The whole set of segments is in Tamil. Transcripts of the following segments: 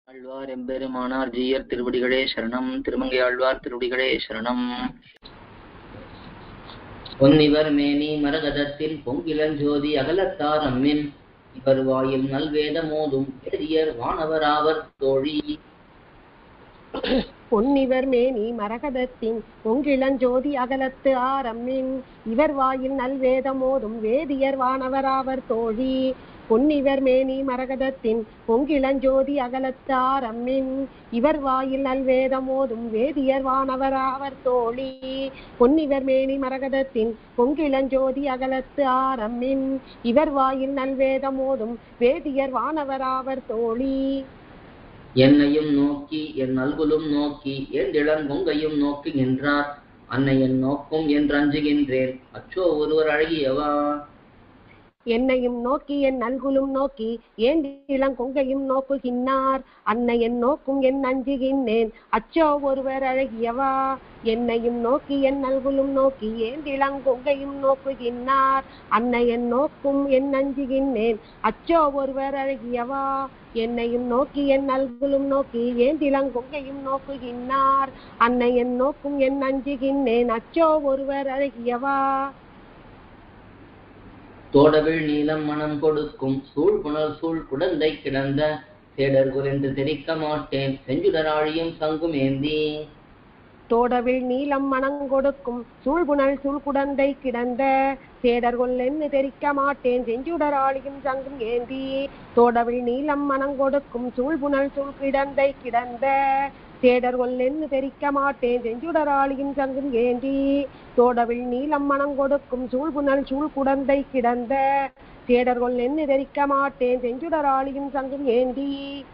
ஆழ்வார் எம்பெருமானார் ஜீயர் திருவடிகளே சரணம் திருமங்கை ஆழ்வார் திருவடிகளே சரணம் பொன்னிவர் மேனி மரகதத்தில் பொங்கிலஞ்சோதி அகலத்தார் அம்மின் இவர் வாயில் நல்வேத மோதும் பெரியர் வானவராவர் தோழி பொன்னிவர் மேனி மரகதத்தின் பொங்கிளஞ்சோதி அகலத்து ஆரம்மின் இவர் வாயில் நல்வேதமோதும் வேதியர் வானவராவர் தோழி பொன்னிவர் மேனி மரகதத்தின் பொங்கிளஞ்சோதி அகலத்து ஆரம்மின் இவர் வாயில் நல்வேதமோதும் வேதியர் வானவராவர் தோழி பொன்னிவர் மேனி மரகதத்தின் பொங்கிளஞ்சோதி அகலத்து ஆரம்மின் இவர் வாயில் நல்வேதமோதும் வேதியர் வானவராவர் தோழி என்னையும் நோக்கி என் நல்குலும் நோக்கி என் இளங்கொங்கையும் நோக்கி நின்றார் அன்னையன் நோக்கும் என்று அஞ்சுகின்றேன் அச்சோ ஒருவர் அழகியவா என்னையும் நோக்கி என் நல்குலும் நோக்கி ஏன் இளங்கொங்கையும் நோக்குகின்றார் அன்னையன் நோக்கும் என் அஞ்சுகின்றேன் அச்சோ ஒருவர் அழகியவா என்னையும் நோக்கி என் நல்குலும் நோக்கி ஏன் இளங்கொங்கையும் நோக்குகின்றார் அன்னையன் நோக்கும் என் அஞ்சுகின்றேன் அச்சோ ஒருவர் அழகியவா என்னையும் நோக்கி என் நல்குலும் நோக்கி ஏன் இளங்கொங்கையும் நோக்குகின்றார் அன்னையன் நோக்கும் என் அஞ்சுகின்றேன் அச்சோ ஒருவர் அழகியவா தோடவிழ் நீலம் மனம் கொடுக்கும் சூழ் புனல் சூழ் குடந்தை கிடந்த சேடர் குறைந்து தெரிக்க மாட்டேன் செஞ்சுடராழியும் சங்கும் ஏந்தி தோடவில் நீலம் மணங்கொடுக்கும் சூழ்புணல் சூழ்குடந்தை கிடந்த சேடர் கொல்லென்னு தெரிக்க மாட்டேன் செஞ்சுடராளியும் சங்கும் ஏந்தி தோடவில் நீலம் மணங்கொடுக்கும் சூழ்புணல் சூழ்கிடந்தை கிடந்த சேடர் கொல்லென்னு தெரிக்க மாட்டேன் செஞ்சுடராளியும் சங்கும் ஏந்தி தோடவில் நீலம் மணங்கொடுக்கும் சூழ்புணல் சூழ்குடந்தை கிடந்த சேடர் கொல்லென்னு தெரிக்க மாட்டேன் செஞ்சுடராளியும் சங்கும் ஏந்தி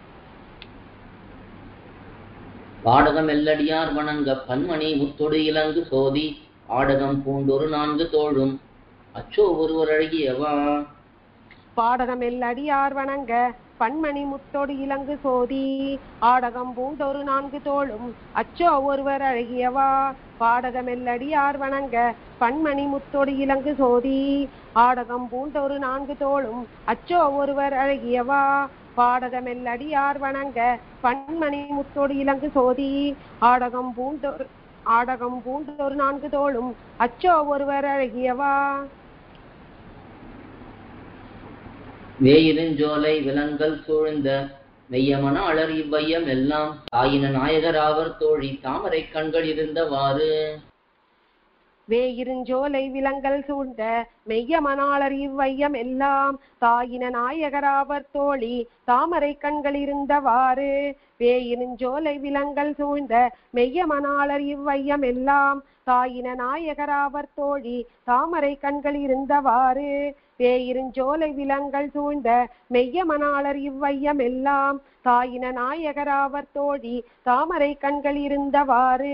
பாடகம் எல்லடியார் வணங்க பன்மணி முத்தொடு இலங்கு சோதி ஆடகம் பூண்டொரு நான்கு தோழும் அச்சோ ஒருவர் அழகியவா பாடகம் எல்லடியார் வணங்க பன்மணி முத்தோடு இலங்கு சோதி ஆடகம் பூண்டொரு நான்கு தோளும் அச்சோ ஒருவர் அழகியவா பாடகம் எல்லடியார் வணங்க பன்மணி முத்தோடு இலங்கு சோதி ஆடகம் பூண்டொரு நான்கு தோளும் அச்சோ ஒருவர் அழகியவா பாடகமெல்லடியார் வணங்க பன்மணி முத்தோடு இலங்கு சோதி ஆடகம் பூண்டொரு ஆடகம் பூண்டொரு நான்கு தோளும் அச்சோ ஒருவர் அழகியவா வேயிருஞ்சோலை விலங்கல் சூழ்ந்த மெய்யமன அலர் இவ்வையம் எல்லாம் தாயின நாயகராவர் தோழி தாமரை கண்கள் இருந்தவாறு வேயிருஞ்சோலை விலங்கல் சூழ்ந்த மெய்ய மணாளர் இவ்வையம் எல்லாம் தாயின நாயகராவர் தோழி தாமரை கண்கள் இருந்தவாறு வேயிருஞ்சோலை விலங்கல் சூழ்ந்த மெய்ய மணாளர் இவ்வையம் எல்லாம் தாயின நாயகராவர் தோழி தாமரை கண்கள் இருந்தவாறு வேயிருஞ்சோலை விலங்கல் சூழ்ந்த மெய்ய மணாளர் இவ்வையம் எல்லாம் தாயின நாயகராவர் தோழி தாமரை கண்கள் இருந்தவாறு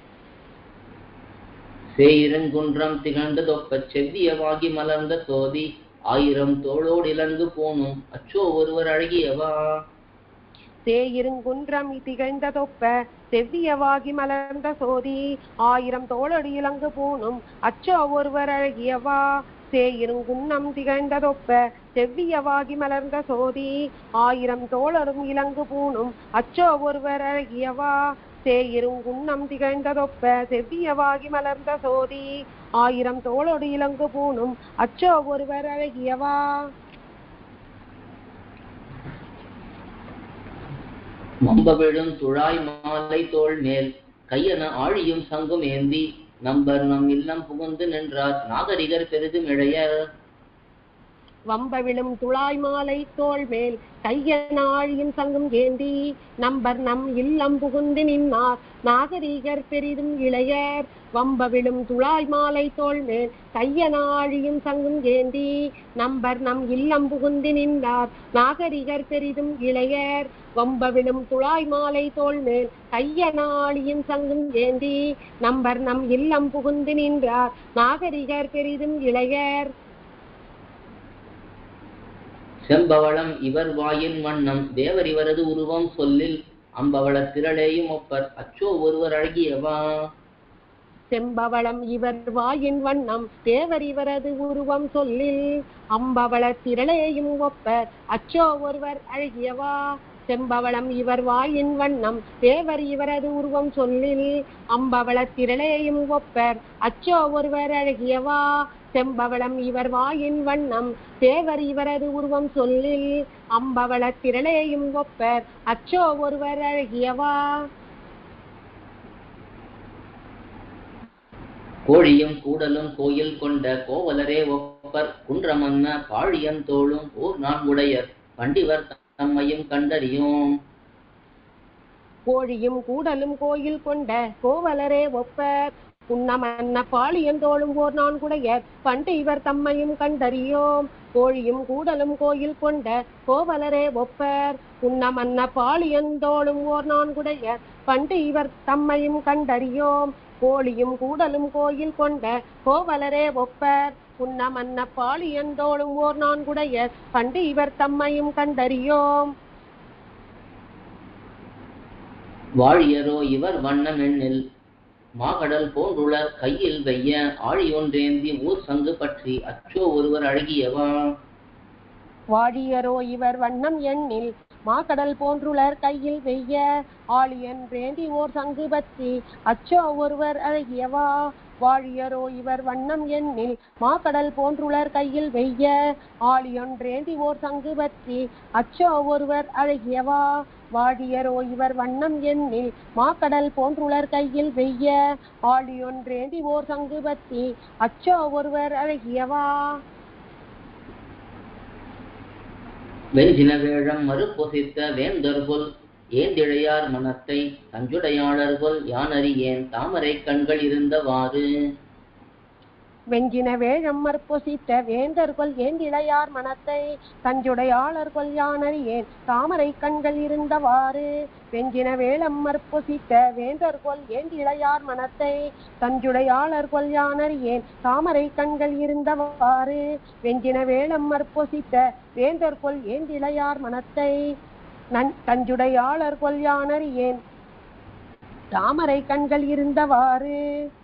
சேயிருங்குன்றம் திகழ்ந்த தொப்பச் செவ்வியவாகி மலர்ந்த சோதி ஆயிரம் தோளோடு இலங்கு போனும் அச்சோ ஒருவர் அழகியவா சேயிருங்குன்றம் திகழ்ந்த தொப்ப செவ்வியவாகி மலர்ந்த சோதி ஆயிரம் தோளடி இலங்கு பூணும் அச்சோ ஒருவர் அழகியவா சேயிருங்குன்னம் திகழ்ந்த தொப்ப செவ்வியவாகி மலர்ந்த சோதி ஆயிரம் தோழரும் இலங்கு பூணும் அச்சோ ஒருவர் அழகியவா சேயிருங்குன்னம் திகழ்ந்த தொப்ப செவ்வியவாகி மலர்ந்த சோதி ஆயிரம் தோளொடு இலங்கு பூணும் அச்சோ ஒருவர் அழகியவா மம்ப விழும் துழாய் மாலை தோள் மேல் கையன ஆழியும் சங்கும் ஏந்தி நம்பர் நம் இல்லம் புகுந்து நின்றார் நாகரிகர் பெரிதும் இழையர் வம்ப விழும் துளாய் மாலை தோள் மேல் கையனாழியும் சங்கும் ஏந்தி நம்பர் நம் இல்லம் புகுந்து நின்னார் நாகரீகர் பெரிதும் இளையர் வம்ப விழும் துளாய் மாலை தோள் மேல் கையனாழியும் சங்கும் ஏந்தி நம்பர் நம் இல்லம் புகுந்து நின்றார் நாகரிகர் பெரிதும் இளையர் வம்ப விழும் துளாய் மாலை தோள் மேல் கையனாழியும் சங்கும் ஏந்தி நம்பர் நம் இல்லம் புகுந்து நின்றார் நாகரிகர் பெரிதும் இளையர் செம்பவளம் இவர் வாயின் வண்ணம் தேவர் இவரது உருவம் சொல்லில் அம்பவள திரளேயும் ஒப்பர் அச்சோ ஒருவர் அழகியவா செம்பவளம் இவர் வாயின் வண்ணம் தேவர் இவரது உருவம் சொல்லில் அம்பவள திரளையும் ஒப்பர் அச்சோ ஒருவர் அழகியவா செம்பவளம் இவர் வாயின் வண்ணம் தேவர் இவரது உருவம் சொல்லில் அம்பவளத் திரளேயும் ஒப்பர் அச்சோ ஒருவர் அழகியவா செம்பவளம் இவர் வாயின் வண்ணம் தேவர் இவரது உருவம் சொல்லில் அம்பவளத் திரளேயும் ஒப்பர் அச்சோ ஒருவர் அழகியவா கோழியும் கூடலும் கோயில் கொண்ட கோவலரே ஒப்பர் குன்றமன்ன பாழியன் தோளும் ஓர் நான்குடையர் பண்டிவர் தம்மையும் கண்டறியோம் கோழியும் கூடலும் கோயில் கொண்ட கோவலரே ஒப்பர் புன்னமன்ன பாளியந்தோளும் ஓர் நான்குடையர் பண்டு இவர் தம்மையும் கண்டறியோம் கோழியும் கூடலும் கோயில் கொண்ட கோவலரே ஒப்பர் புன்னமன்ன பாளியந்தோளும் ஓர் நான்குடையர் பண்டு இவர் தம்மையும் கண்டறியோம் கோழியும் கூடலும் கோயில் கொண்ட கோவலரே ஒப்பர் புன்னமன்ன பாளியந்தோளும் ஓர் நான்குடையர் பண்டு இவர் தம்மையும் கண்டறியோம் வாழியரோ இவர் வண்ணமெண்ணில் மாகடல் போன்றுளர் கையில் வெய்ய ஆழியொன்றேந்தி ஊர் சங்கு பற்றி அச்சோ ஒருவர் அழகியவா வாழியரோ இவர் வண்ணம் எண்ணில் மாக்கடல் போன்றுளர் கையில் வெய்ய ஆழியன் வேண்டி ஓர் சங்கு பற்றி அச்சோ ஒருவர் அழகியவா வாழியரோ இவர் வண்ணம் எண்ணில் மாக்கடல் போன்றுளர் கையில் வெய்ய ஆழியொன்றேந்தி ஓர் சங்கு பற்றி அச்சோ ஒருவர் அழகியவா வாழியரோ இவர் வண்ணம் எண்ணில் மாக்கடல் போன்றுளர் கையில் வெய்ய ஆழியொன்றேந்தி ஓர் சங்கு பற்றி அச்சோ ஒருவர் அழகியவா வெஞ்சின வேழம் மறுபொசித்த வேந்தர்கொல் ஏந்திழையார் மனத்தை தஞ்சுடையாளர்கொல் யானறியேன் தாமரை கண்கள் இருந்தவாறு வெஞ்சின வேழம் மற்பொசித்த வேந்தர்கொல் ஏந்திழையார் மனத்தை தஞ்சுடையாளர்கொல் யானறியேன் தாமரை கண்கள் இருந்தவாறு வெஞ்சின வேளம் மற்பொசித்த வேந்தர்கொல் ஏந்திழையார் மனத்தை தஞ்சுடையாளர்கொல் யானறியேன் தாமரை கண்கள் இருந்தவாறு வெஞ்சின வேளம் மற்பொசித்த வேந்தர்கொல் ஏந்திழையார் மனத்தை நன் தஞ்சுடையாளர்கொல் யானறியேன் தாமரை கண்கள் இருந்தவாறு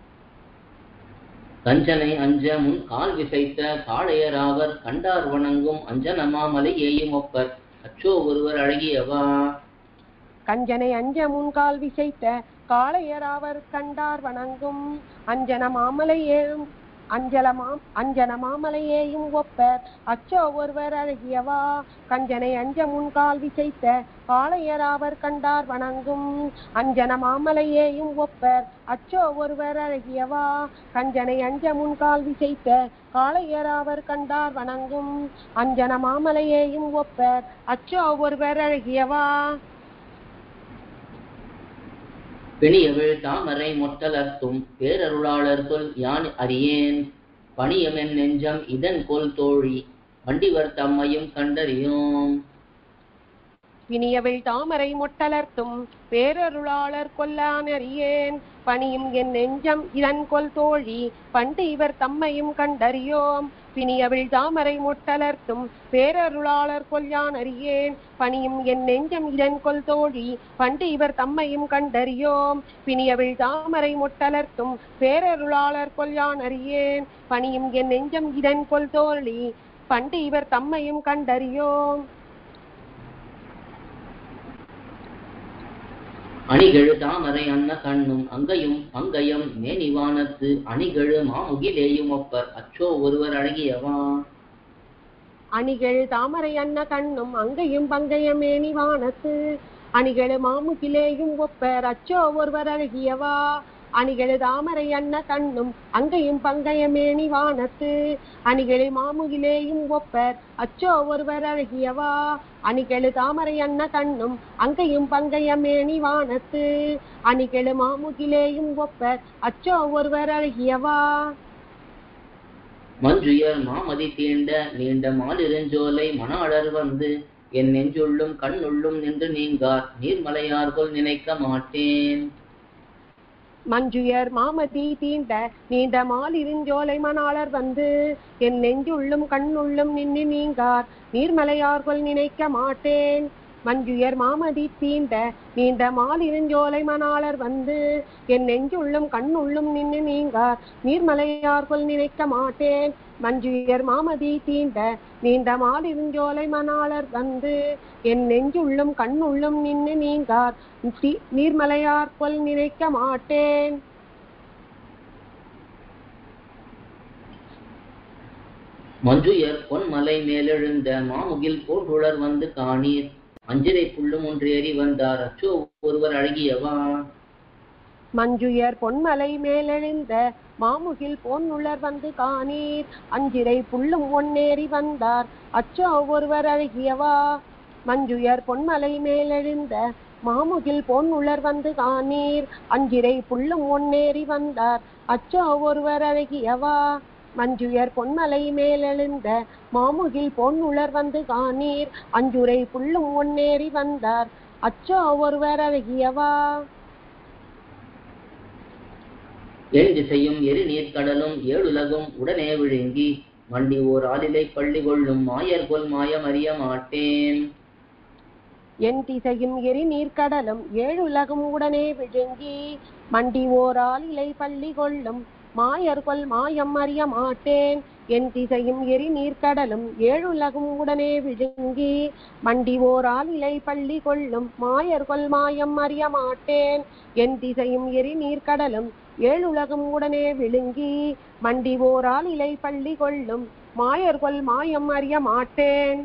கஞ்சனை அஞ்ச முன் கால் விசைத்த காளையராவர் கண்டார் வணங்கும் அஞ்சனமாமலை ஏயும் ஒப்பர் அச்சோ ஒருவர் அழகியவா கஞ்சனை அஞ்ச முன்கால் விசைத்த காளையராவர் கண்டார் வணங்கும் அஞ்சன மாமலையேயும் அஞ்சல மாம் அஞ்சன மாமலையேயும் ஒப்பர் அச்சோ ஒருவர் அழகியவா கஞ்சனை அஞ்ச முன்கால் விசைத்த காளையராவர் கண்டார் வணங்கும் அஞ்சன மாமலையேயும் ஒப்பர் அச்சோ ஒருவர் அழகியவா கஞ்சனை அஞ்ச முன்கால் விசைத்த காளையராவர் கண்டார் வணங்கும் அஞ்சன மாமலையேயும் ஒப்பர் அச்சோ ஒருவர் அழகியவா பிணியவிழ் தாமரை மொட்டலர்த்தும் பேரருளாளர்கள் யான் அறியேன் பணியமென் நெஞ்சம் இதன் கொல் தோழி வண்டிவர் தம்மையும் கண்டறியோம் இனியவில் தாமரை மொட்டலர்த்தும் பேரருளாளர் கொல்லான் அறியேன் பணியும் என் நெஞ்சம் இதன் கொல் தோழி பண்டு இவர் தம்மையும் கண்டறியோம் பிணியவில் தாமரை மொட்டலர்த்தும் பேரருளாளர் கொல்யான் அறியேன் பணியும் என் நெஞ்சம் இதன் கொல் தோழி பண்டு இவர் தம்மையும் கண்டறியோம் பிணியவில் தாமரை மொட்டலர்த்தும் பேரருளாளர் கொல்யான் அறியேன் பணியும் என் நெஞ்சம் இதன் கொல் தோழி பண்டு இவர் தம்மையும் கண்டறியோம் அணிகெழு தாமரை அன்ன கண்ணும் அங்கையும் பங்கயம் மேனிவானத்து அணிகெழு மாமுகிலேயும் ஒப்பர் அச்சோ ஒருவர் அழகியவா அணிகள் தாமரை அன்ன கண்ணும் அங்கையும் பங்கயமேனி வானத்து அணிகள் மாமுகிலேயும் ஒப்பர் அச்சோ ஒருவர் அழகியவா அணிகள் தாமரை அன்ன கண்ணும் அங்கையும் பங்கயமேனி வானத்து அணிகள் மாமுகிலேயும் ஒப்பர் அச்சோ ஒருவர் அழகியவா அணிகள் தாமரை அன்ன கண்ணும் அங்கையும் பங்கயமேனி வானத்து அணிகள் மாமுகிலேயும் ஒப்பர் அச்சோ ஒருவர் அழகியவா மஞ்சுயர் மாமதி தீண்ட நீண்ட மாலிருஞ்சோலை மணாளர் வந்து என் நெஞ்சுள்ளும் கண்ணுள்ளும் நின்று நீங்கார் நீர்மலையார்கொல் நினைக்க மாட்டேன் மஞ்சுயர் மாமதி தீண்ட நீண்ட மாலிருஞ்சோலை மணாளர் வந்து என் நெஞ்சுள்ளும் கண்ணுள்ளும் நின்று நீங்கார் நீர்மலையார்கொள் நினைக்க மாட்டேன் மஞ்சுயர் மாமதி தீண்ட நீண்ட மாலிருஞ்சோலை மணாளர் வந்து என் நெஞ்சுள்ளும் கண்ணுள்ளும் நின்று நீங்கார் நீர்மலையார்கொள் நினைக்க மாட்டேன் மஞ்சுயர் மாமதி தீண்ட நீண்ட மாலிருஞ்சோலை மணாளர் வந்து என் நெஞ்சுள்ளும் கண்ணுள்ளும் நின்னு நீங்கார் தி- நீர்மலையார் கொல் நினைக்க மாட்டேன் மஞ்சுயர் பொன்மலை மேலெழுந்த மாமுகில் போன்றுளர் வந்து காணீர் அஞ்சிரை புள்ளும் ஒன்றேறி வந்தார் அச்சோ ஒருவர் அழகியவா மஞ்சுயர் பொன்மலை மேலெழுந்த மாமுகில் பொன்னுளர் வந்து காணீர் அஞ்சிரை புள்ளும் ஒன்னேறி வந்தார் அச்சோ ஒருவர் அழகியவா மஞ்சுயர் பொன்மலை மேலெழுந்த மாமுகில் பொன்னுளர் வந்து காணீர் அஞ்சிரை புள்ளும் ஒன்னேறி வந்தார் அச்சோ ஒருவர் அழகியவா மஞ்சுயர் பொன்மலை மேலெழுந்த மாமுகில் பொன்னுளர் வந்து காணீர் அஞ்சுரை புள்ளும் ஒன்னேறி வந்தார் அச்சோ ஒருவர் அழகியவா என் திசையும் எரிநீர் கடலும் ஏழுலகும் உடனே விழுங்கி மண்டி ஓர் ஆளிலை பள்ளி கொள்ளும் மாயர் கொல் மாயம் அறிய மாட்டேன் என் திசையும் எரி நீர்க்கடலும் ஏழுலகும் உடனே விழுங்கி மண்டி ஓரால் இலை பள்ளி கொள்ளும் மாயர்கொல் மாயம் அறிய மாட்டேன் என் திசையும் எரி நீர்க்கடலும் ஏழுலகும் உடனே விழுங்கி மண்டி ஓரால் இலை பள்ளி கொள்ளும் மாயர்கொல் மாயம் அறிய மாட்டேன் என் திசையும் எரி நீர்க்கடலும் ஏழுலகும் உடனே விழுங்கி மண்டி ஓரால் இலை பள்ளி கொள்ளும் மாயர்கொல் மாயம் அறிய மாட்டேன்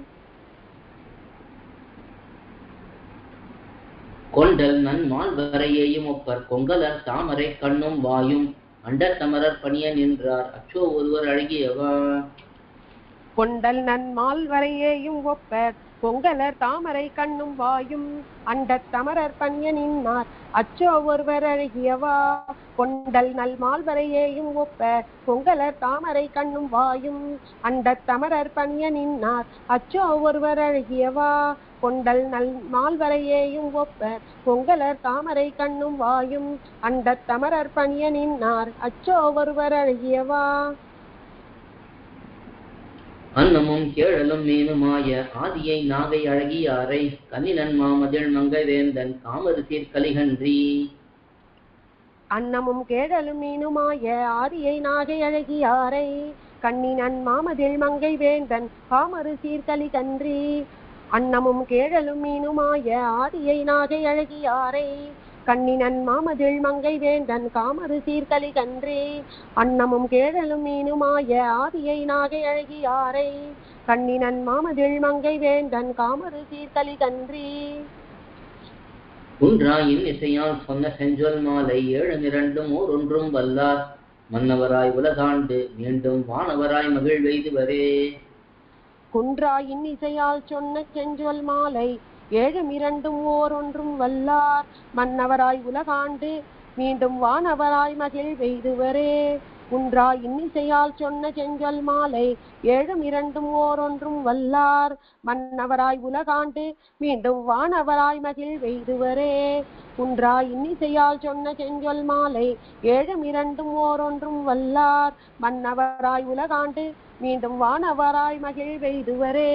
கொண்டல் நன் மால்வரையையும் ஒப்பர் கொங்கலர் தாமரை கண்ணும் வாயும் அண்டத்தமரர் பணிய நின்றார் அச்சோ ஒருவர் அழகியவா கொண்டல் நன்மால் வரையேயும் ஒப்பர் பொங்கலர் தாமரை கண்ணும் வாயும் அண்டத் தமரர் பணிய நின்னார் அச்சோ ஒருவர் அழகியவா கொண்டல் நல் மால்வரையேயும் ஒப்பர் பொங்கலர் தாமரை கண்ணும் வாயும் அண்டத் தமரர் பணிய நின்னார் அச்சோ ஒருவர் அழகியவா கொண்டல் நல் மால்வரையேயும் ஒப்பர் பொங்கலர் தாமரை கண்ணும் வாயும் அண்டத் தமரர் பணிய நின்னார் அச்சோ ஒருவர் அழகியவா அன்னமும் கேழலும் மீனுமாய ஆதியை நாகை அழகியாரை கண்ணினன் மாமதிள் மங்கை வேந்தன் காமரு சீர்கலிகன்றி அன்னமும் கேழலும் மீனுமாய ஆரியை நாகை அழகியாரை கண்ணினன் மாமதில் மங்கை வேந்தன் காமரு சீர்கலி கன்றி அன்னமும் கேழலும் மீனுமாய ஆரியை நாகை அழகியாரை கண்ணினன் மாமதில் மங்கை வேந்தன் காமரு சீர்கலி கன்றி அன்னமும் கேழலும் மீனுமாய ஆதியை நாகை அழகியாரை கண்ணினன் மாமதில் மங்கை வேந்தன் காமரு சீர்கலி கன்றி குன்றாயின் இசையால் சொன்ன செஞ்சொல் மாலை ஏழு இரண்டும் ஓர் ஒன்றும் வல்லார் மன்னவராய் உலகாண்டு மீண்டும் வானவராய் மகிழ்வெய்துவரே குன்றாயின் இசையால் சொன்ன செஞ்சொல் மாலை ஏழும் இரண்டும் ஓர் ஒன்றும் வல்லார் மன்னவராய் உலகாண்டு மீண்டும் வானவராய் மகிழ் வெய்துவரே குன்றா இன்னிசையால் சொன்ன செஞ்சொல் மாலை ஏழும் இரண்டும் ஓர் ஒன்றும் வல்லார் மன்னவராய் உலகாண்டு மீண்டும் வானவராய் மகிழ் வெய்துவரே குன்றா இன்னிசையால் சொன்ன செஞ்சொல் மாலை ஏழும் இரண்டும் ஓர் ஒன்றும் வல்லார் மன்னவராய் உலகாண்டு மீண்டும் வானவராய் மகிழ் வெய்துவரே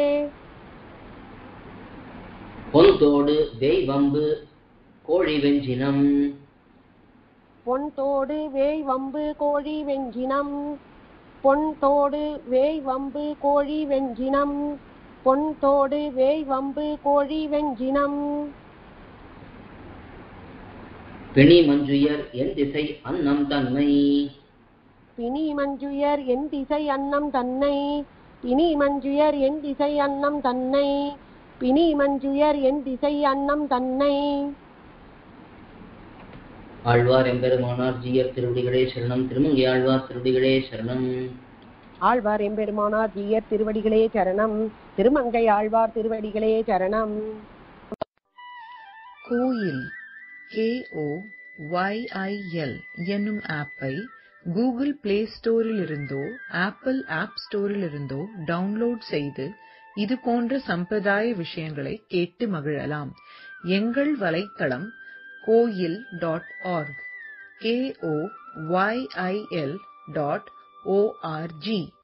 பொன்தோடு வெய்வம்பு கோழி வெஞ்சினம் பொன் தோடு வேய் வம்பு கோழி வெஞ்சினம் பொன் தோடு வேய் வம்பு கோழி வெஞ்சினம் பொன் தோடு வேய் வம்பு கோழி வெஞ்சினம் பிணி மஞ்சுயர் என் திசை அன்னம் தன்மை பிணி மஞ்சுயர் என் திசை அன்னம் தன்னை பிணி மஞ்சுயர் என் திசை அன்னம் தன்னை பிணி மஞ்சுயர் என் திசை அன்னம் தன்னை ஆழ்வார் எம்பெருமானார் ஜீயர் திருவடிகளே சரணம் திருமங்கை ஆழ்வார் திருவடிகளே சரணம் ஆழ்வார் எம்பெருமானார் ஜீயர் திருவடிகளே சரணம் திருமங்கை ஆழ்வார் திருவடிகளே சரணம் கோயில் கேஓ ஒய்ஐஎல் என்னும் ஆப்பை கூகுள் பிளே ஸ்டோரிலிருந்தோ ஆப்பிள் ஆப் ஸ்டோரிலிருந்தோ டவுன்லோட் செய்து இது போன்ற சம்பிரதாய விஷயங்களை கேட்டு மகிழலாம் எங்கள் வலைத்தளம் Koyil dot org K O Y I L dot O R G